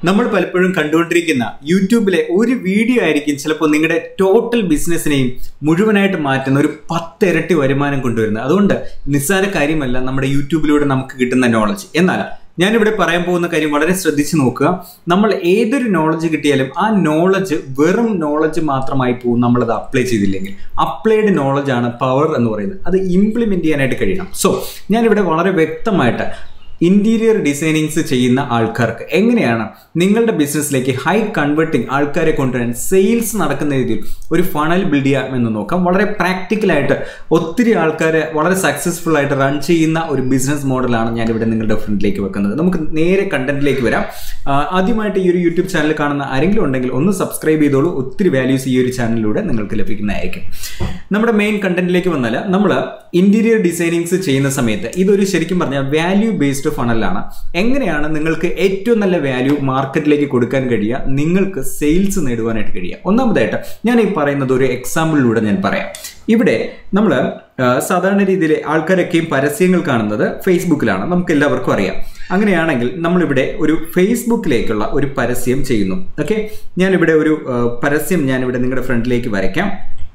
നമ്മൾ പലപ്പോഴും കണ്ടുകൊണ്ടിരിക്കുന്ന യൂട്യൂബിലെ ഒരു വീഡിയോ ആയിരിക്കും ചിലപ്പോൾ നിങ്ങളുടെ ടോട്ടൽ ബിസിനസ്സിനെയും മുഴുവനായിട്ട് മാറ്റുന്ന ഒരു പത്തിരട്ടി വരുമാനം കൊണ്ടുവരുന്നത് അതുകൊണ്ട് നിസ്സാര കാര്യമല്ല നമ്മുടെ യൂട്യൂബിലൂടെ നമുക്ക് കിട്ടുന്ന നോളജ് എന്നാൽ ഞാനിവിടെ പറയാൻ പോകുന്ന കാര്യം വളരെ ശ്രദ്ധിച്ചു നോക്കുക നമ്മൾ ഏതൊരു നോളജ് കിട്ടിയാലും ആ നോളജ് വെറും നോളജ് മാത്രമായി പോകും നമ്മളത് അപ്ലൈ ചെയ്തില്ലെങ്കിൽ അപ്ലൈഡ് നോളജ് ആണ് പവർ എന്ന് പറയുന്നത് അത് ഇംപ്ലിമെന്റ് ചെയ്യാനായിട്ട് കഴിയണം സോ ഞാനിവിടെ വളരെ വ്യക്തമായിട്ട് ഇന്റീരിയർ ഡിസൈനിങ്സ് ചെയ്യുന്ന ആൾക്കാർക്ക് എങ്ങനെയാണ് നിങ്ങളുടെ ബിസിനസ്സിലേക്ക് ഹൈ കൺവേർട്ടിംഗ് ആൾക്കാരെ കൊണ്ടുവരാൻ സെയിൽസ് നടക്കുന്ന രീതിയിൽ ഒരു ഫണൽ ബിൽഡ് ചെയ്യാമെന്ന് നോക്കാം വളരെ പ്രാക്ടിക്കലായിട്ട് ഒത്തിരി ആൾക്കാരെ വളരെ സക്സസ്ഫുൾ ആയിട്ട് റൺ ചെയ്യുന്ന ഒരു ബിസിനസ് മോഡലാണ് ഞാൻ ഇവിടെ നിങ്ങളുടെ ഫ്രണ്ടിലേക്ക് വെക്കുന്നത് നമുക്ക് നേരെ കണ്ടന്റിലേക്ക് വരാം ആ, ആദ്യമായിട്ട് ഈ ഒരു യൂട്യൂബ് ചാനൽ കാണുന്ന ആരെങ്കിലും ഉണ്ടെങ്കിൽ ഒന്ന് സബ്സ്ക്രൈബ് ചെയ്തോളൂ ഒത്തിരി വാല്യൂസ് ഈ ഒരു ചാനലിലൂടെ നിങ്ങൾക്ക് ലഭിക്കുന്നതായിരിക്കും നമ്മുടെ മെയിൻ കണ്ടന്റിലേക്ക് വന്നാൽ നമ്മൾ ഇന്റീരിയർ ഡിസൈനിങ്സ് ചെയ്യുന്ന സമയത്ത് ഇതൊരു ശരിക്കും പറഞ്ഞാൽ വാല്യൂ ബേസ്ഡ് ഫണലാണ് എങ്ങനെയാണ് നിങ്ങൾക്ക് ഏറ്റവും നല്ല വാല്യൂ മാർക്കറ്റിലേക്ക് കൊടുക്കാൻ കഴിയുക നിങ്ങൾക്ക് സെയിൽസ് നേടുവാനായിട്ട് കഴിയുക ഒന്നാമതായിട്ട് ഞാൻ ഈ പറയുന്നത് ഒരു എക്സാമ്പിളിലൂടെ ഞാൻ പറയാം ഇവിടെ നമ്മൾ സാധാരണ രീതിയിൽ ആൾക്കാരൊക്കെയും പരസ്യങ്ങൾ കാണുന്നത് ഫേസ്ബുക്കിലാണ് നമുക്ക് എല്ലാവർക്കും അറിയാം അങ്ങനെയാണെങ്കിൽ നമ്മളിവിടെ ഒരു ഫേസ്ബുക്കിലേക്കുള്ള ഒരു പരസ്യം ചെയ്യുന്നു ഓക്കെ ഞാനിവിടെ ഒരു ആ, പരസ്യം ഞാനിവിടെ നിങ്ങളുടെ ഫ്രണ്ടിലേക്ക് വരയ്ക്കാം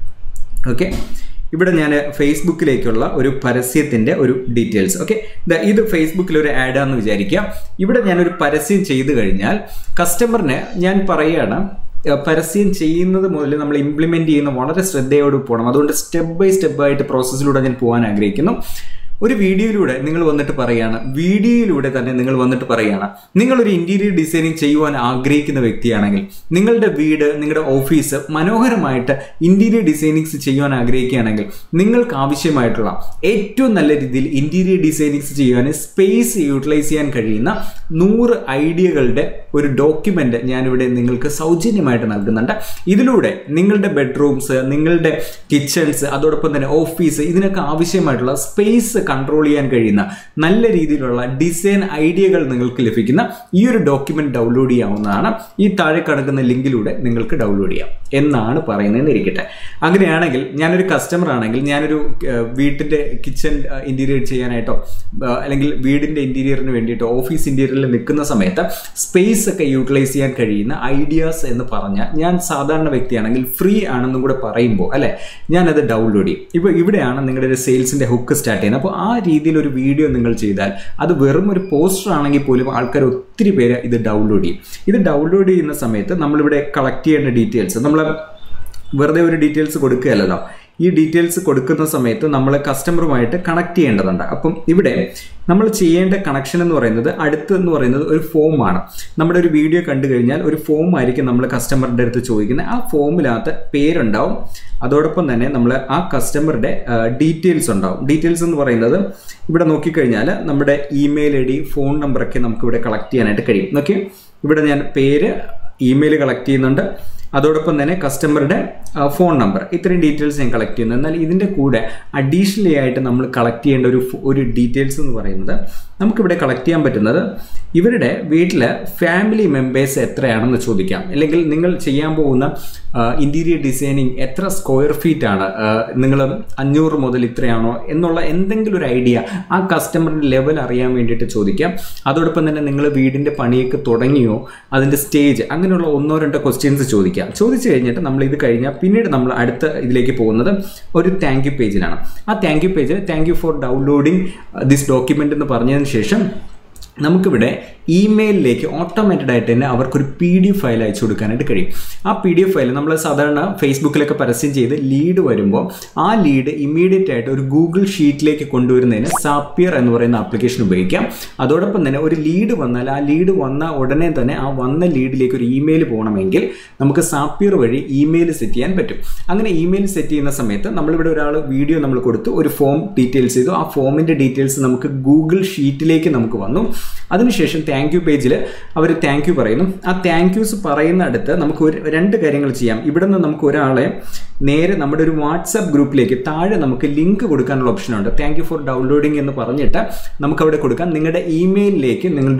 ഓക്കെ ഇവിടെ ഞാൻ ഫേസ്ബുക്കിലേക്കുള്ള ഒരു പരസ്യത്തിൻ്റെ ഒരു ഡീറ്റെയിൽസ് ഓക്കെ ഇത് ഫേസ്ബുക്കിൽ ഒരു ആഡാന്ന് വിചാരിക്കുക ഇവിടെ ഞാനൊരു പരസ്യം ചെയ്തു കഴിഞ്ഞാൽ കസ്റ്റമറിന് ഞാൻ പറയുകയാണ് ഏഹ് പരസ്യം ചെയ്യുന്നത് മുതൽ നമ്മൾ ഇംപ്ലിമെന്റ് ചെയ്യുന്ന വളരെ ശ്രദ്ധയോട് പോകണം അതുകൊണ്ട് സ്റ്റെപ്പ് ബൈ സ്റ്റെപ്പ് ആയിട്ട് പ്രോസസ്സിലൂടെ ഞാൻ പോകാൻ ആഗ്രഹിക്കുന്നു ഒരു വീഡിയോയിലൂടെ നിങ്ങൾ വന്നിട്ട് പറയുകയാണ് വീഡിയോയിലൂടെ തന്നെ നിങ്ങൾ വന്നിട്ട് പറയുകയാണ് നിങ്ങളൊരു ഇന്റീരിയർ ഡിസൈനിങ് ചെയ്യുവാൻ ആഗ്രഹിക്കുന്ന വ്യക്തിയാണെങ്കിൽ നിങ്ങളുടെ വീട് നിങ്ങളുടെ ഓഫീസ് മനോഹരമായിട്ട് ഇന്റീരിയർ ഡിസൈനിങ്സ് ചെയ്യുവാൻ ആഗ്രഹിക്കുകയാണെങ്കിൽ നിങ്ങൾക്ക് ആവശ്യമായിട്ടുള്ള ഏറ്റവും നല്ല രീതിയിൽ ഇന്റീരിയർ ഡിസൈനിങ്സ് ചെയ്യുവാൻ സ്പേസ് യൂട്ടിലൈസ് ചെയ്യാൻ കഴിയുന്ന നൂറ് ഐഡിയകളുടെ ഒരു ഡോക്യുമെന്റ് ഞാനിവിടെ നിങ്ങൾക്ക് സൗജന്യമായിട്ട് നൽകുന്നുണ്ട് ഇതിലൂടെ നിങ്ങളുടെ ബെഡ്റൂംസ് നിങ്ങളുടെ കിച്ചൺസ് അതോടൊപ്പം തന്നെ ഓഫീസ് ഇതിനൊക്കെ ആവശ്യമായിട്ടുള്ള സ്പേസ് കൺട്രോൾ ചെയ്യാൻ കഴിയുന്ന നല്ല രീതിയിലുള്ള ഡിസൈൻ ഐഡിയകൾ നിങ്ങൾക്ക് ലഭിക്കുന്ന ഈ ഒരു ഡോക്യുമെന്റ് ഡൗൺലോഡ് ചെയ്യാവുന്നതാണ് ഈ താഴെ കിടക്കുന്ന ലിങ്കിലൂടെ നിങ്ങൾക്ക് ഡൗൺലോഡ് ചെയ്യാം എന്നാണ് പറയുന്നതെന്ന് ഇരിക്കട്ടെ അങ്ങനെയാണെങ്കിൽ ഞാനൊരു കസ്റ്റമർ ആണെങ്കിൽ ഞാനൊരു ഏഹ്, വീട്ടിന്റെ കിച്ചൺ ഇന്റീരിയർ ചെയ്യാനായിട്ടോ ഏഹ്, അല്ലെങ്കിൽ വീടിന്റെ ഇന്റീരിയറിന് വേണ്ടിയിട്ടോ ഓഫീസ് ഇന്റീരിയറിൽ നിൽക്കുന്ന സമയത്ത് സ്പേസ് ഒക്കെ യൂട്ടിലൈസ് ചെയ്യാൻ കഴിയുന്ന ഐഡിയാസ് എന്ന് പറഞ്ഞാൽ ഞാൻ സാധാരണ വ്യക്തിയാണെങ്കിൽ ഫ്രീ ആണെന്നും കൂടെ പറയുമ്പോൾ അല്ലെ ഞാനത് ഡൗൺലോഡ് ചെയ്യും ഇപ്പോൾ ഇവിടെയാണ് നിങ്ങളുടെ ഒരു സെയിൽസിന്റെ ഹുക്ക് സ്റ്റാർട്ട് ചെയ്യുന്നത് അപ്പോൾ ആ രീതിയിൽ ഒരു വീഡിയോ നിങ്ങൾ ചെയ്താൽ അത് വെറും ഒരു പോസ്റ്റർ ആണെങ്കിൽ പോലും ആൾക്കാർ ഒത്തിരി പേര് ഇത് ഡൗൺലോഡ് ചെയ്യും ഇത് ഡൗൺലോഡ് ചെയ്യുന്ന സമയത്ത് നമ്മളിവിടെ കളക്ട് ചെയ്യേണ്ട ഡീറ്റെയിൽസ് നമ്മൾ വെറുതെ ഒരു ഡീറ്റെയിൽസ് കൊടുക്കുകയല്ലല്ലോ ഈ ഡീറ്റെയിൽസ് കൊടുക്കുന്ന സമയത്ത് നമ്മൾ കസ്റ്റമറുമായിട്ട് കണക്ട് ചെയ്യേണ്ടതുണ്ട് അപ്പം ഇവിടെ നമ്മൾ ചെയ്യേണ്ട കണക്ഷൻ എന്ന് പറയുന്നത് അടുത്ത് എന്ന് പറയുന്നത് ഒരു ഫോമാണ് നമ്മുടെ ഒരു വീഡിയോ കണ്ടു കഴിഞ്ഞാൽ ഒരു ഫോം ആയിരിക്കും നമ്മൾ കസ്റ്റമറുടെ അടുത്ത് ചോദിക്കുന്നത് ആ ഫോമിനകത്ത് പേരുണ്ടാവും അതോടൊപ്പം തന്നെ നമ്മൾ ആ കസ്റ്റമറുടെ ഡീറ്റെയിൽസ് ഉണ്ടാവും ഡീറ്റെയിൽസ് എന്ന് പറയുന്നത് ഇവിടെ നോക്കിക്കഴിഞ്ഞാൽ നമ്മുടെ ഇമെയിൽ ഐ ഡി ഫോൺ നമ്പറൊക്കെ നമുക്ക് ഇവിടെ കളക്ട് ചെയ്യാനായിട്ട് കഴിയും ഓക്കെ ഇവിടെ ഞാൻ പേര് ഇമെയിൽ കളക്ട് ചെയ്യുന്നുണ്ട് അതോടൊപ്പം തന്നെ കസ്റ്റമറുടെ ഫോൺ നമ്പർ ഇത്രയും ഡീറ്റെയിൽസ് ഞാൻ കളക്ട് ചെയ്യുന്നു എന്നാൽ ഇതിൻ്റെ കൂടെ അഡീഷണലി ആയിട്ട് നമ്മൾ കളക്ട് ചെയ്യേണ്ട ഒരു ഫോ- ഒരു ഡീറ്റെയിൽസ് എന്ന് പറയുന്നത് നമുക്കിവിടെ കളക്ട് ചെയ്യാൻ പറ്റുന്നത് ഇവരുടെ വീട്ടിൽ ഫാമിലി മെമ്പേഴ്സ് എത്രയാണെന്ന് ചോദിക്കാം അല്ലെങ്കിൽ നിങ്ങൾ ചെയ്യാൻ പോകുന്ന ഇൻറ്റീരിയർ ഡിസൈനിങ് എത്ര സ്ക്വയർ ഫീറ്റ് ആണ് നിങ്ങൾ അഞ്ഞൂറ് മുതൽ ഇത്രയാണോ എന്നുള്ള എന്തെങ്കിലും ഒരു ഐഡിയ ആ കസ്റ്റമറിൻ്റെ ലെവൽ അറിയാൻ വേണ്ടിയിട്ട് ചോദിക്കാം അതോടൊപ്പം തന്നെ നിങ്ങൾ വീടിൻ്റെ പണിയൊക്കെ തുടങ്ങിയോ അതിൻ്റെ സ്റ്റേജ് അങ്ങനെയുള്ള ഒന്നോ രണ്ടോ ക്വസ്റ്റ്യൻസ് ചോദിക്കാം ചോദിച്ചു കഴിഞ്ഞിട്ട് നമ്മൾ ഇത് കഴിഞ്ഞാൽ പിന്നീട് നമ്മൾ അടുത്ത ഇതിലേക്ക് പോകുന്നത് ഒരു താങ്ക് യു പേജിലാണ് ആ താങ്ക് യു പേജിൽ thank you for downloading this document എന്ന് പറഞ്ഞതിന് ശേഷം നമുക്കിവിടെ ഇമെയിലിലേക്ക് ഓട്ടോമാറ്റഡ് ആയിട്ട് തന്നെ അവർക്കൊരു പി ഡി എഫ് ഫയൽ അയച്ചു കൊടുക്കാനായിട്ട് കഴിയും ആ പി ഡി എഫ് ഫയൽ നമ്മൾ സാധാരണ ഫേസ്ബുക്കിലൊക്കെ പരസ്യം ചെയ്ത് ലീഡ് വരുമ്പോൾ ആ ലീഡ് ഇമ്മീഡിയറ്റ് ആയിട്ട് ഒരു ഗൂഗിൾ ഷീറ്റിലേക്ക് കൊണ്ടുവരുന്നതിന് സാപ്പിയർ എന്ന് പറയുന്ന ആപ്ലിക്കേഷൻ ഉപയോഗിക്കാം അതോടൊപ്പം തന്നെ ഒരു ലീഡ് വന്നാൽ ആ ലീഡ് വന്ന ഉടനെ തന്നെ ആ വന്ന ലീഡിലേക്ക് ഒരു ഇമെയിൽ പോകണമെങ്കിൽ നമുക്ക് സാപ്പിയർ വഴി ഇമെയിൽ സെറ്റ് ചെയ്യാൻ പറ്റും അങ്ങനെ ഇമെയിൽ സെറ്റ് ചെയ്യുന്ന സമയത്ത് നമ്മളിവിടെ ഒരാൾ വീഡിയോ നമ്മൾ കൊടുത്തു ഒരു ഫോം ഡീറ്റെയിൽസ് ചെയ്തു ആ ഫോമിൻ്റെ ഡീറ്റെയിൽസ് നമുക്ക് ഗൂഗിൾ ഷീറ്റിലേക്ക് നമുക്ക് വന്നു അതിനുശേഷം താങ്ക് യു പേജിൽ അവർ താങ്ക് യു പറയുന്നു ആ താങ്ക് യൂസ് പറയുന്ന അടുത്ത് നമുക്ക് ഒരു രണ്ട് കാര്യങ്ങൾ ചെയ്യാം ഇവിടെ നിന്ന് നമുക്ക് ഒരാളെ നേരെ നമ്മുടെ ഒരു വാട്സാപ്പ് ഗ്രൂപ്പിലേക്ക് താഴെ നമുക്ക് ലിങ്ക് കൊടുക്കാനുള്ള ഓപ്ഷൻ ഉണ്ട് താങ്ക് യു ഫോർ ഡൗൺലോഡിംഗ് എന്ന് പറഞ്ഞിട്ട് നമുക്ക് അവിടെ കൊടുക്കാം നിങ്ങളുടെ ഇമെയിലിലേക്ക് നിങ്ങളുടെ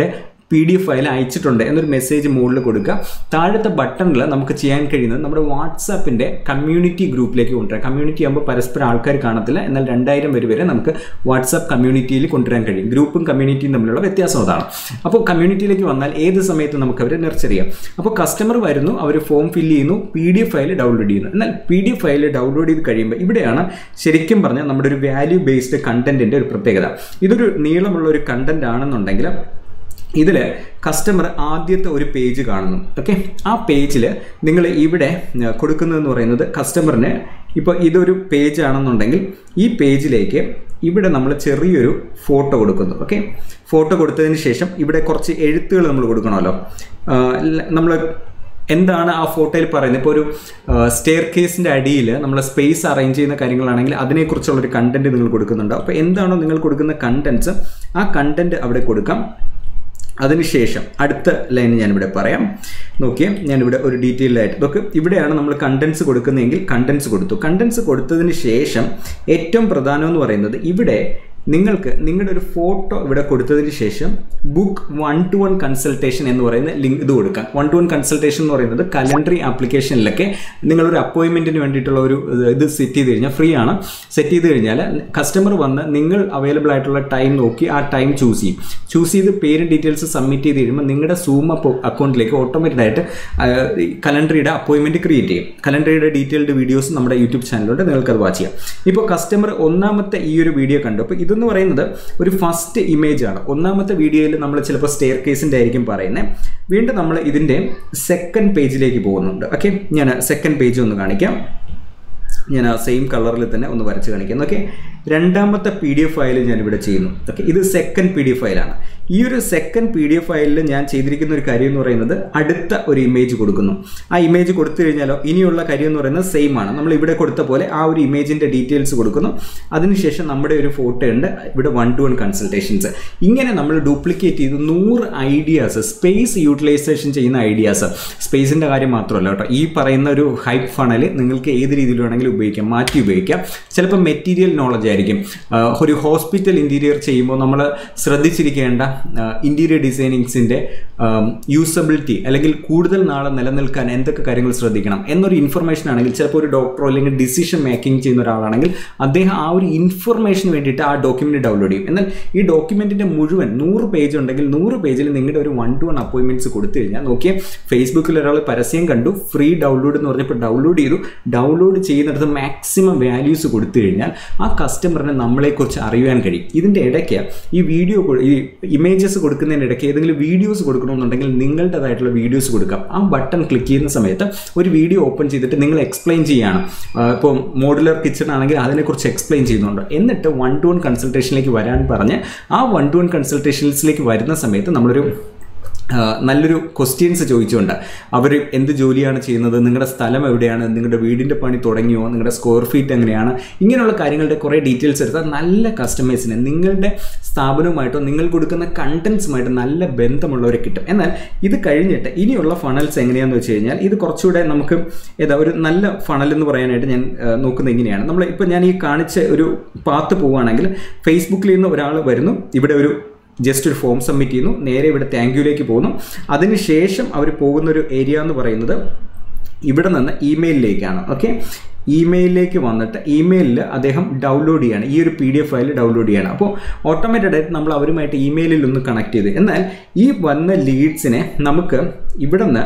പി ഡി എഫ് ഫയൽ അയച്ചിട്ടുണ്ട് എന്നൊരു മെസ്സേജ് മുകളിൽ കൊടുക്കുക താഴത്തെ ബട്ടണിൽ നമുക്ക് ചെയ്യാൻ കഴിയുന്നത് നമ്മുടെ വാട്സാപ്പിൻ്റെ കമ്മ്യൂണിറ്റി ഗ്രൂപ്പിലേക്ക് കൊണ്ടുവരാം കമ്മ്യൂണിറ്റി ആകുമ്പോൾ പരസ്പരം ആൾക്കാർ കാണത്തില്ല എന്നാൽ രണ്ടായിരം പേര് വരെ നമുക്ക് വാട്സാപ്പ് കമ്മ്യൂണിറ്റിയിൽ കൊണ്ടുവരാൻ കഴിയും ഗ്രൂപ്പും കമ്മ്യൂണിറ്റിയും തമ്മിലുള്ള വ്യത്യാസം അതാണ് അപ്പോൾ കമ്മ്യൂണിറ്റിയിലേക്ക് വന്നാൽ ഏത് സമയത്ത് നമുക്ക് അവരെ നെർച്ചർ ചെയ്യാം അപ്പോൾ കസ്റ്റമർ വരുന്നു അവർ ഫോം ഫില്ല് ചെയ്യുന്നു P D F file download ചെയ്യുന്നു എന്നാൽ P D F file download ചെയ്ത് കഴിയുമ്പോൾ ഇവിടെയാണ് ശരിക്കും പറഞ്ഞാൽ നമ്മുടെ ഒരു വാല്യൂ ബേസ്ഡ് കണ്ടന്റിൻ്റെ ഒരു പ്രത്യേകത ഇതൊരു നീളമുള്ള ഒരു കണ്ടന്റ് ആണെന്നുണ്ടെങ്കിൽ ഇതിൽ കസ്റ്റമർ ആദ്യത്തെ ഒരു പേജ് കാണുന്നു ഓക്കെ ആ പേജിൽ നിങ്ങൾ ഇവിടെ കൊടുക്കുന്നതെന്ന് പറയുന്നത് കസ്റ്റമറിന് ഇപ്പോൾ ഇതൊരു പേജ് ആണെന്നുണ്ടെങ്കിൽ ഈ പേജിലേക്ക് ഇവിടെ നമ്മൾ ചെറിയൊരു ഫോട്ടോ കൊടുക്കുന്നു ഓക്കെ ഫോട്ടോ കൊടുത്തതിന് ശേഷം ഇവിടെ കുറച്ച് എഴുത്തുകൾ നമ്മൾ കൊടുക്കണമല്ലോ നമ്മൾ എന്താണ് ആ ഫോട്ടോയിൽ പറയുന്നത് ഇപ്പോൾ ഒരു സ്റ്റെയർ കേസിൻ്റെ അടിയിൽ നമ്മൾ സ്പേസ് അറേഞ്ച് ചെയ്യുന്ന കാര്യങ്ങളാണെങ്കിൽ അതിനെക്കുറിച്ചുള്ള ഒരു കണ്ടന്റ് നിങ്ങൾ കൊടുക്കുന്നുണ്ട് അപ്പോൾ എന്താണോ നിങ്ങൾ കൊടുക്കുന്ന കണ്ടന്റ്സ് ആ കണ്ടന്റ് അവിടെ കൊടുക്കാം അതിനുശേഷം അടുത്ത ലൈൻ ഞാനിവിടെ പറയാം നോക്കിയേ ഞാനിവിടെ ഒരു ഡീറ്റെയിൽഡ് ആയിട്ട് ഇതൊക്കെ ഇവിടെയാണ് നമ്മൾ കണ്ടൻസ് കൊടുക്കുന്നതെങ്കിൽ കണ്ടൻസ് കൊടുത്തു കണ്ടൻസ് കൊടുത്തതിന് ശേഷം ഏറ്റവും പ്രധാനം എന്ന് പറയുന്നത് ഇവിടെ നിങ്ങൾക്ക് നിങ്ങളുടെ ഒരു ഫോട്ടോ ഇവിടെ കൊടുത്തതിന് ശേഷം book one to one consultation എന്ന് പറയുന്ന ലിങ്ക് ഇത് കൊടുക്കാം വൺ ടു വൺ കൺസൾട്ടേഷൻ എന്ന് പറയുന്നത് കലണ്ടറി ആപ്ലിക്കേഷനിലൊക്കെ നിങ്ങളൊരു അപ്പോയിൻമെൻറ്റിന് വേണ്ടിയിട്ടുള്ള ഒരു ഇത് സെറ്റ് ചെയ്ത് കഴിഞ്ഞാൽ ഫ്രീ ആണ് സെറ്റ് ചെയ്ത് കഴിഞ്ഞാൽ കസ്റ്റമർ വന്ന് നിങ്ങൾ അവൈലബിൾ ആയിട്ടുള്ള ടൈം നോക്കി ആ ടൈം ചൂസ് ചെയ്യും ചൂസ് ചെയ്ത് പേരും ഡീറ്റെയിൽസ് സബ്മിറ്റ് ചെയ്ത് കഴിയുമ്പോൾ നിങ്ങളുടെ സൂം അക്കൗണ്ടിലേക്ക് ഓട്ടോമാറ്റിക് ആയിട്ട് കലണ്ടറിയുടെ അപ്പോയിൻമെൻറ്റ് ക്രിയേറ്റ് ചെയ്യും കലണ്ടറിയുടെ ഡീറ്റെയിൽഡ് വീഡിയോസ് നമ്മുടെ യൂട്യൂബ് ചാനലിലുണ്ട് നിങ്ങൾക്ക് അത് വാച്ച് ചെയ്യാം ഇപ്പോൾ കസ്റ്റമർ ഒന്നാമത്തെ ഈ ഒരു വീഡിയോ കണ്ടു അപ്പോൾ ഇതെന്ന് പറയുന്നത് ഒരു ഫസ്റ്റ് ഇമേജ് ആണ് ഒന്നാമത്തെ വീഡിയോയിൽ നമ്മൾ ചിലപ്പോൾ സ്റ്റെയർ കേസിൻ്റെ ആയിരിക്കും പറയുന്നത് വീണ്ടും നമ്മൾ ഇതിൻ്റെ സെക്കൻഡ് പേജിലേക്ക് പോകുന്നുണ്ട് ഓക്കെ ഞാൻ സെക്കൻഡ് പേജ് ഒന്ന് കാണിക്കാം ഞാൻ ആ സെയിം കളറിൽ തന്നെ ഒന്ന് വരച്ച് കാണിക്കാം ഓക്കെ രണ്ടാമത്തെ പി ഡി എഫ് ഫയൽ ഞാൻ ഇവിടെ ചെയ്യുന്നു ഓക്കെ ഇത് സെക്കൻഡ് പി ഡി എഫ് ഫയലാണ് ഈ ഒരു സെക്കൻഡ് പി ഡി എഫ് ഫയലിൽ ഞാൻ ചെയ്തിരിക്കുന്ന ഒരു കാര്യം എന്ന് പറയുന്നത് അടുത്ത ഒരു ഇമേജ് കൊടുക്കുന്നു ആ ഇമേജ് കൊടുത്തു കഴിഞ്ഞാലോ ഇനിയുള്ള കാര്യം എന്ന് പറയുന്നത് സെയിം ആണ് നമ്മൾ ഇവിടെ കൊടുത്ത പോലെ ആ ഒരു ഇമേജിൻ്റെ ഡീറ്റെയിൽസ് കൊടുക്കുന്നു അതിനുശേഷം നമ്മുടെ ഒരു ഫോട്ടോ ഉണ്ട് ഇവിടെ വൺ ടു വൺ കൺസൾട്ടേഷൻസ് ഇങ്ങനെ നമ്മൾ ഡ്യൂപ്ലിക്കേറ്റ് ചെയ്ത് നൂറ് ഐഡിയാസ് സ്പേസ് യൂട്ടിലൈസേഷൻ ചെയ്യുന്ന ഐഡിയാസ് സ്പേസിൻ്റെ കാര്യം മാത്രമല്ല കേട്ടോ ഈ പറയുന്ന ഒരു ഹൈപ്പ് ഫണൽ നിങ്ങൾക്ക് ഏത് രീതിയിൽ വേണമെങ്കിലും ഉപയോഗിക്കാം മാറ്റി ഉപയോഗിക്കാം ചിലപ്പോൾ മെറ്റീരിയൽ നോളജ് ആയിരിക്കും ഒരു ഹോസ്പിറ്റൽ ഇൻറ്റീരിയർ ചെയ്യുമ്പോൾ നമ്മൾ ശ്രദ്ധിച്ചിരിക്കേണ്ട ഇൻറ്റീരിയർ ഡിസൈനിങ്സിൻ്റെ യൂസബിലിറ്റി അല്ലെങ്കിൽ കൂടുതൽ നാളെ നിലനിൽക്കാൻ എന്തൊക്കെ കാര്യങ്ങൾ ശ്രദ്ധിക്കണം എന്നൊരു ഇൻഫർമേഷൻ ആണെങ്കിൽ ചിലപ്പോൾ ഒരു ഡോക്ടറോ അല്ലെങ്കിൽ ഡിസിഷൻ മേക്കിംഗ് ചെയ്യുന്ന ഒരാളാണെങ്കിൽ അദ്ദേഹം ആ ഒരു ഇൻഫർമേഷന് വേണ്ടിയിട്ട് ആ ഡോക്യുമെൻ്റ് ഡൗൺലോഡ് ചെയ്യും എന്നാൽ ഈ ഡോക്യുമെൻറ്റിൻ്റെ മുഴുവൻ നൂറ് പേജ് ഉണ്ടെങ്കിൽ നൂറ് പേജിൽ നിങ്ങളുടെ ഒരു വൺ ടു വൺ അപ്പോയിൻമെൻറ്റ്സ് കൊടുത്തു കഴിഞ്ഞാൽ നോക്കിയാൽ ഫേസ്ബുക്കിൽ ഒരാൾ പരസ്യം കണ്ടു ഫ്രീ ഡൗൺലോഡ് എന്ന് പറഞ്ഞപ്പോൾ ഡൗൺലോഡ് ചെയ്തു ഡൗൺലോഡ് ചെയ്യുന്നിടത്ത് മാക്സിമം വാല്യൂസ് കൊടുത്തു കഴിഞ്ഞാൽ ആ കസ്റ്റമറിനെ നമ്മളെക്കുറിച്ച് അറിയാൻ കഴിയും ഇതിൻ്റെ ഇടയ്ക്ക് ഈ വീഡിയോ ഈ ഇമേജസ് കൊടുക്കുന്നതിന് ഇടയ്ക്ക് ഏതെങ്കിലും വീഡിയോസ് കൊടുക്കണമെന്നുണ്ടെങ്കിൽ നിങ്ങളുടേതായിട്ടുള്ള വീഡിയോസ് കൊടുക്കാം ആ ബട്ടൺ ക്ലിക്ക് ചെയ്യുന്ന സമയത്ത് ഒരു വീഡിയോ ഓപ്പൺ ചെയ്തിട്ട് നിങ്ങൾ എക്സ്പ്ലെയിൻ ചെയ്യുകയാണ് ഇപ്പോൾ മോഡുലർ കിച്ചൺ ആണെങ്കിൽ അതിനെക്കുറിച്ച് എക്സ്പ്ലെയിൻ ചെയ്യുന്നുണ്ട് എന്നിട്ട് വൺ ടു വൺ കൺസൾട്ടേഷനിലേക്ക് വരാൻ പറഞ്ഞ് ആ വൺ ടു വൺ കൺസൾട്ടേഷൻസിലേക്ക് വരുന്ന സമയത്ത് നമ്മളൊരു നല്ലൊരു ക്വസ്റ്റ്യൻസ് ചോദിച്ചുകൊണ്ട് അവർ എന്ത് ജോലിയാണ് ചെയ്യുന്നത് നിങ്ങളുടെ സ്ഥലം എവിടെയാണ് നിങ്ങളുടെ വീടിൻ്റെ പണി തുടങ്ങിയോ നിങ്ങളുടെ സ്ക്വയർ ഫീറ്റ് എങ്ങനെയാണ് ഇങ്ങനെയുള്ള കാര്യങ്ങളുടെ കുറേ ഡീറ്റെയിൽസ് എടുത്താൽ നല്ല കസ്റ്റമേഴ്സിന് നിങ്ങളുടെ സ്ഥാപനവുമായിട്ടോ നിങ്ങൾ കൊടുക്കുന്ന കണ്ടൻസുമായിട്ട് നല്ല ബന്ധമുള്ളവരെ കിട്ടും എന്നാൽ ഇത് കഴിഞ്ഞിട്ട് ഇനിയുള്ള ഫണൽസ് എങ്ങനെയാണെന്ന് വെച്ച് കഴിഞ്ഞാൽ ഇത് കുറച്ചുകൂടെ നമുക്ക് ഏതാ ഒരു നല്ല ഫണൽ എന്ന് പറയാനായിട്ട് ഞാൻ നോക്കുന്നത് ഇങ്ങനെയാണ് നമ്മൾ ഇപ്പോൾ ഞാൻ ഈ കാണിച്ച ഒരു പാത്ത് പോവുകയാണെങ്കിൽ ഫേസ്ബുക്കിൽ നിന്ന് ഒരാൾ വരുന്നു ഇവിടെ ഒരു ജസ്റ്റ് ഒരു ഫോം സബ്മിറ്റ് ചെയ്യുന്നു നേരെ ഇവിടെ താങ്ക് യുയിലേക്ക് പോകുന്നു അതിനുശേഷം അവർ പോകുന്ന ഒരു ഏരിയ എന്ന് പറയുന്നത് ഇവിടെ നിന്ന് ഇമെയിലിലേക്കാണ് ഓക്കെ ഇമെയിലിലേക്ക് വന്നിട്ട് ഇമെയിലിൽ അദ്ദേഹം ഡൗൺലോഡ് ചെയ്യാണ് ഈ ഒരു P D F file download ചെയ്യണം അപ്പോൾ ഓട്ടോമാറ്റഡ് ആയിട്ട് നമ്മൾ അവരുമായിട്ട് ഇമെയിലിൽ ഒന്ന് കണക്ട് ചെയ്ത് എന്നാൽ ഈ വന്ന ലീഡ്സിനെ നമുക്ക് ഇവിടെ നിന്ന്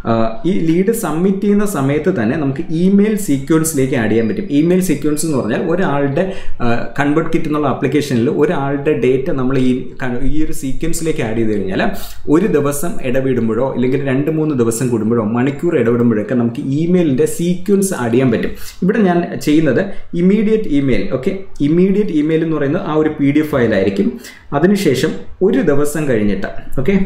ഈ ലീഡ് സബ്മിറ്റ് ചെയ്യുന്ന സമയത്ത് തന്നെ നമുക്ക് ഇമെയിൽ സീക്വൻസിലേക്ക് ആഡ് ചെയ്യാൻ പറ്റും ഇമെയിൽ സീക്വൻസ് എന്ന് പറഞ്ഞാൽ ഒരാളുടെ കൺവേർട്ട് കിറ്റ് എന്നുള്ള ആപ്ലിക്കേഷനിൽ ഒരാളുടെ ഡേറ്റ നമ്മൾ ഈ ഈ ഒരു സീക്വൻസിലേക്ക് ആഡ് ചെയ്ത് കഴിഞ്ഞാൽ ഒരു ദിവസം ഇടവിടുമ്പോഴോ അല്ലെങ്കിൽ രണ്ട് മൂന്ന് ദിവസം കൂടുമ്പോഴോ മണിക്കൂർ ഇടവിടുമ്പോഴൊക്കെ നമുക്ക് ഇമെയിലിൻ്റെ സീക്വൻസ് ആഡ് ചെയ്യാൻ പറ്റും ഇവിടെ ഞാൻ ചെയ്യുന്നത് immediate email okay immediate email എന്ന് പറയുന്നത് ആ ഒരു പി ഡി എഫ് ഫയലായിരിക്കും അതിനുശേഷം ഒരു ദിവസം കഴിഞ്ഞിട്ട് ഓക്കെ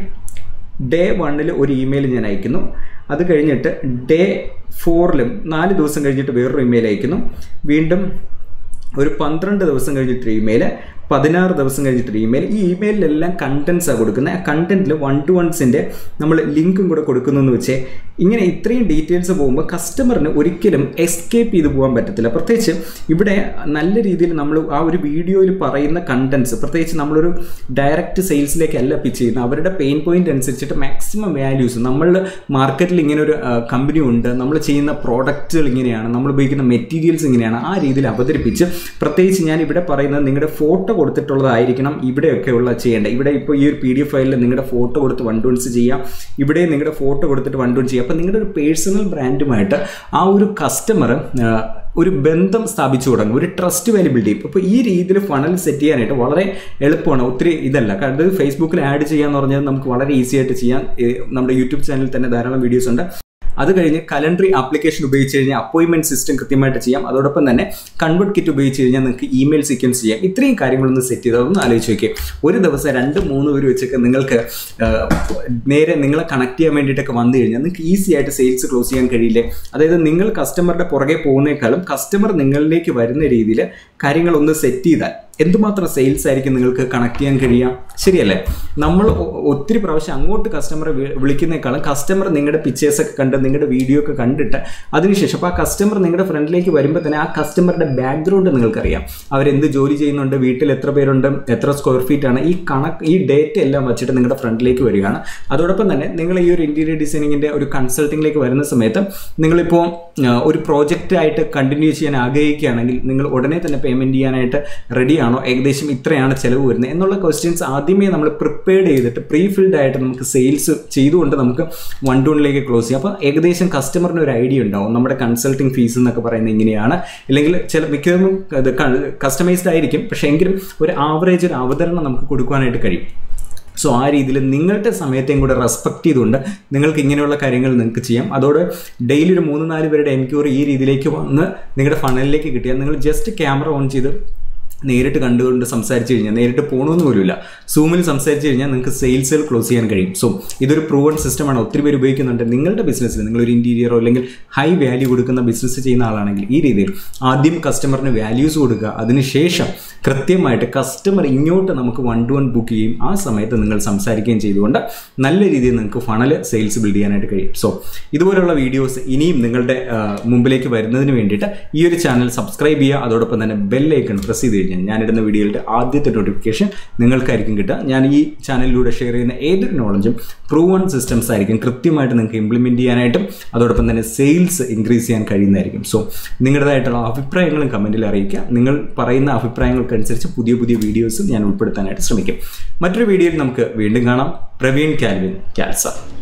ഡേ വണ്ണിൽ ഒരു ഇമെയിൽ ഞാൻ അയക്കുന്നു അത് കഴിഞ്ഞിട്ട് ഡേ ഫോറിലും നാല് ദിവസം കഴിഞ്ഞിട്ട് വേറൊരു ഇമെയിൽ അയക്കുന്നു വീണ്ടും ഒരു പന്ത്രണ്ട് ദിവസം കഴിഞ്ഞിട്ട് ഇമെയിൽ പതിനാറ് ദിവസം കഴിഞ്ഞിട്ടൊരു ഇമെയിൽ ഈ ഇമെയിലെല്ലാം കണ്ടൻസാണ് കൊടുക്കുന്നത് ആ കണ്ടന്റിൽ വൺ ടു വൺസിൻ്റെ നമ്മൾ ലിങ്കും കൂടെ കൊടുക്കുന്നു എന്ന് വെച്ചേ ഇങ്ങനെ ഇത്രയും ഡീറ്റെയിൽസ് പോകുമ്പോൾ കസ്റ്റമറിന് ഒരിക്കലും എസ്കേപ്പ് ചെയ്ത് പോകാൻ പറ്റത്തില്ല പ്രത്യേകിച്ച് ഇവിടെ നല്ല രീതിയിൽ നമ്മൾ ആ ഒരു വീഡിയോയിൽ പറയുന്ന കണ്ടൻസ് പ്രത്യേകിച്ച് നമ്മളൊരു ഡയറക്റ്റ് സെയിൽസിലേക്കല്ല പിച്ച് ചെയ്യുന്നത് അവരുടെ പെയിൻ പോയിന്റ് അനുസരിച്ചിട്ട് മാക്സിമം വാല്യൂസ് നമ്മളുടെ മാർക്കറ്റിൽ ഇങ്ങനെ ഒരു കമ്പനി ഉണ്ട് നമ്മൾ ചെയ്യുന്ന പ്രോഡക്റ്റുകൾ ഇങ്ങനെയാണ് നമ്മൾ ഉപയോഗിക്കുന്ന മെറ്റീരിയൽസ് ഇങ്ങനെയാണ് ആ രീതിയിൽ അവതരിപ്പിച്ച് പ്രത്യേകിച്ച് ഞാൻ ഇവിടെ പറയുന്നത് നിങ്ങളുടെ ഫോട്ടോ കൊടുത്തിട്ടുള്ളതായിരിക്കണം ഇവിടെയൊക്കെ ഉള്ള ചെയ്യേണ്ടത് ഇവിടെ ഇപ്പോൾ ഈ ഒരു പി ഡി എഫ് ഫയലിൽ നിങ്ങളുടെ ഫോട്ടോ കൊടുത്ത് വൺ ടൂൺസ് ചെയ്യാം ഇവിടെ നിങ്ങളുടെ ഫോട്ടോ കൊടുത്തിട്ട് വൺ ടൂൺ ചെയ്യാം അപ്പോൾ നിങ്ങളുടെ ഒരു പേഴ്സണൽ ബ്രാൻഡുമായിട്ട് ആ ഒരു കസ്റ്റമർ ഒരു ബന്ധം സ്ഥാപിച്ചു തുടങ്ങും ഒരു ട്രസ്റ്റ് വാല്യൂ ബിൽഡ് ചെയ്യും അപ്പോൾ ഈ രീതിയിൽ ഫണൽ സെറ്റ് ചെയ്യാനായിട്ട് വളരെ എളുപ്പമാണ് ഒത്തിരി ഇതല്ല കാരണം ഇത് ഫേസ്ബുക്കിൽ ആഡ് ചെയ്യാന്ന് പറഞ്ഞാൽ നമുക്ക് വളരെ ഈസി ആയിട്ട് ചെയ്യാം നമ്മുടെ യൂട്യൂബ് ചാനലിൽ തന്നെ ധാരാളം വീഡിയോസ് ഉണ്ട് അത് കഴിഞ്ഞ് കലണ്ടറി ആപ്ലിക്കേഷൻ ഉപയോഗിച്ച് കഴിഞ്ഞാൽ അപ്പോയിൻമെന്റ് സിസ്റ്റം കൃത്യമായിട്ട് ചെയ്യാം അതോടൊപ്പം തന്നെ കൺവേർട്ട് കിറ്റ് ഉപയോഗിച്ച് കഴിഞ്ഞാൽ നിങ്ങൾക്ക് ഇമെയിൽ സീക്വൻസ് ചെയ്യാം ഇത്രയും കാര്യങ്ങളൊന്ന് സെറ്റ് ചെയ്ത് ഒന്ന് ആലോചിച്ച് നോക്കിയേ ഒരു ദിവസം രണ്ട് മൂന്ന് പേര് വെച്ചൊക്കെ നിങ്ങൾക്ക് നേരെ നിങ്ങളെ കണക്ട് ചെയ്യാൻ വേണ്ടിയിട്ടൊക്കെ വന്നു കഴിഞ്ഞാൽ നിങ്ങൾക്ക് ഈസി ആയിട്ട് സെയിൽസ് ക്ലോസ് ചെയ്യാൻ കഴിയില്ലേ അതായത് നിങ്ങൾ കസ്റ്റമറുടെ പുറകെ പോകുന്നേക്കാളും കസ്റ്റമർ നിങ്ങളിലേക്ക് വരുന്ന രീതിയിൽ കാര്യങ്ങളൊന്ന് സെറ്റ് ചെയ്താൽ എന്തുമാത്രം സെയിൽസ് ആയിരിക്കും നിങ്ങൾക്ക് കണക്ട് ചെയ്യാൻ കഴിയാം ശരിയല്ലേ നമ്മൾ ഒത്തിരി പ്രാവശ്യം അങ്ങോട്ട് കസ്റ്റമറെ വിളിക്കുന്നേക്കാളും കസ്റ്റമർ നിങ്ങളുടെ പിക്ചേഴ്സ് ഒക്കെ കണ്ട് നിങ്ങളുടെ വീഡിയോ ഒക്കെ കണ്ടിട്ട് അതിനുശേഷം അപ്പോൾ ആ കസ്റ്റമർ നിങ്ങളുടെ ഫ്രണ്ടിലേക്ക് വരുമ്പോൾ തന്നെ ആ കസ്റ്റമറുടെ ബാക്ക്ഗ്രൗണ്ട് നിങ്ങൾക്കറിയാം അവരെന്ത് ജോലി ചെയ്യുന്നുണ്ട് വീട്ടിൽ എത്ര പേരുണ്ട് എത്ര സ്ക്വയർ ഫീറ്റ് ആണ് ഈ കണക്ക് ഈ ഡേറ്റ എല്ലാം വെച്ചിട്ട് നിങ്ങളുടെ ഫ്രണ്ടിലേക്ക് വരികയാണ് അതോടൊപ്പം തന്നെ നിങ്ങൾ ഈ ഒരു ഇൻറ്റീരിയർ ഡിസൈനിങ്ങിൻ്റെ ഒരു കൺസൾട്ടിങ്ങിലേക്ക് വരുന്ന സമയത്ത് നിങ്ങളിപ്പോൾ ഒരു പ്രോജക്റ്റ് ആയിട്ട് കണ്ടിന്യൂ ചെയ്യാൻ ആഗ്രഹിക്കുകയാണെങ്കിൽ നിങ്ങൾ ഉടനെ തന്നെ പേയ്മെൻറ്റ് ചെയ്യാനായിട്ട് റെഡിയാണ് ആണോ ഏകദേശം ഇത്രയാണ് ചിലവ് വരുന്നത് എന്നുള്ള ക്വസ്റ്റ്യൻസ് ആദ്യമേ നമ്മൾ പ്രിപ്പയർഡ് ചെയ്തിട്ട് പ്രീ ഫിൽഡ് ആയിട്ട് നമുക്ക് സെയിൽസ് ചെയ്തുകൊണ്ട് നമുക്ക് വൺ ടൂണിലേക്ക് ക്ലോസ് ചെയ്യാം അപ്പോൾ ഏകദേശം കസ്റ്റമറിന് ഒരു ഐഡിയ ഉണ്ടാവും നമ്മുടെ കൺസൾട്ടിങ് ഫീസ് എന്നൊക്കെ പറയുന്നത് ഇങ്ങനെയാണ് അല്ലെങ്കിൽ ചില മിക്കതും ഇത് കസ്റ്റമൈസ്ഡ് ആയിരിക്കും പക്ഷേ എങ്കിലും ഒരു ആവറേജ് ഒരു അവതരണം നമുക്ക് കൊടുക്കുവാനായിട്ട് കഴിയും സോ ആ രീതിയിൽ നിങ്ങളുടെ സമയത്തെയും കൂടെ റെസ്പെക്ട് ചെയ്തുകൊണ്ട് നിങ്ങൾക്ക് ഇങ്ങനെയുള്ള കാര്യങ്ങൾ നിങ്ങൾക്ക് ചെയ്യാം അതോടെ ഡെയിലി ഒരു മൂന്ന് നാല് പേരുടെ എൻക്വയറി ഈ രീതിയിലേക്ക് വന്ന് നിങ്ങളുടെ ഫണലിലേക്ക് കിട്ടിയാൽ നിങ്ങൾ ജസ്റ്റ് ക്യാമറ ഓൺ ചെയ്ത് നേരിട്ട് കണ്ടുകൊണ്ട് സംസാരിച്ച് കഴിഞ്ഞാൽ നേരിട്ട് പോകണമെന്ന് പോലുമില്ല സൂമിൽ സംസാരിച്ച് കഴിഞ്ഞാൽ നിങ്ങൾക്ക് സെയിൽസുകൾ ക്ലോസ് ചെയ്യാൻ കഴിയും സോ ഇതൊരു പ്രൂവൺ സിസ്റ്റമാണ് ഒത്തിരി പേര് ഉപയോഗിക്കുന്നുണ്ട് നിങ്ങളുടെ ബിസിനസ്സിൽ നിങ്ങളൊരു ഇൻറ്റീരിയറോ അല്ലെങ്കിൽ ഹൈ വാല്യൂ കൊടുക്കുന്ന ബിസിനസ് ചെയ്യുന്ന ആളാണെങ്കിൽ ഈ രീതിയിൽ ആദ്യം കസ്റ്റമറിന് വാല്യൂസ് കൊടുക്കുക അതിനുശേഷം കൃത്യമായിട്ട് കസ്റ്റമർ ഇങ്ങോട്ട് നമുക്ക് വൺ ടു വൺ ബുക്ക് ചെയ്യും ആ സമയത്ത് നിങ്ങൾ സംസാരിക്കുകയും ചെയ്തുകൊണ്ട് നല്ല രീതിയിൽ നിങ്ങൾക്ക് ഫണൽ സെയിൽസ് ബിൽഡ് ചെയ്യാനായിട്ട് കഴിയും സോ ഇതുപോലുള്ള വീഡിയോസ് ഇനിയും നിങ്ങളുടെ മുമ്പിലേക്ക് വരുന്നതിന് വേണ്ടിയിട്ട് ഈ ഒരു ചാനൽ സബ്സ്ക്രൈബ് ചെയ്യുക അതോടൊപ്പം തന്നെ ബെല്ലൈക്കൺ പ്രസ് ചെയ്ത് കഴിഞ്ഞാൽ ഞാനിടുന്ന വീഡിയോയുടെ ആദ്യത്തെ നോട്ടിഫിക്കേഷൻ നിങ്ങൾക്കായിരിക്കും കിട്ടുക ഞാൻ ഈ ചാനലിലൂടെ ഷെയർ ചെയ്യുന്ന ഏതൊരു നോളജും പ്രൂവൺ സിസ്റ്റംസ് ആയിരിക്കും കൃത്യമായിട്ട് നിങ്ങൾക്ക് ഇംപ്ലിമെൻറ്റ് ചെയ്യാനായിട്ടും അതോടൊപ്പം തന്നെ സെയിൽസ് ഇൻക്രീസ് ചെയ്യാൻ കഴിയുന്നതായിരിക്കും സോ നിങ്ങളുടേതായിട്ടുള്ള അഭിപ്രായങ്ങളും കമൻറ്റിൽ അറിയിക്കുക നിങ്ങൾ പറയുന്ന അഭിപ്രായങ്ങൾക്കനുസരിച്ച് പുതിയ പുതിയ വീഡിയോസും ഞാൻ ഉൾപ്പെടുത്താനായിട്ട് ശ്രമിക്കും മറ്റൊരു വീഡിയോയിൽ നമുക്ക് വീണ്ടും കാണാം പ്രവീൺ കാൽവിൻ ക്യാൽസ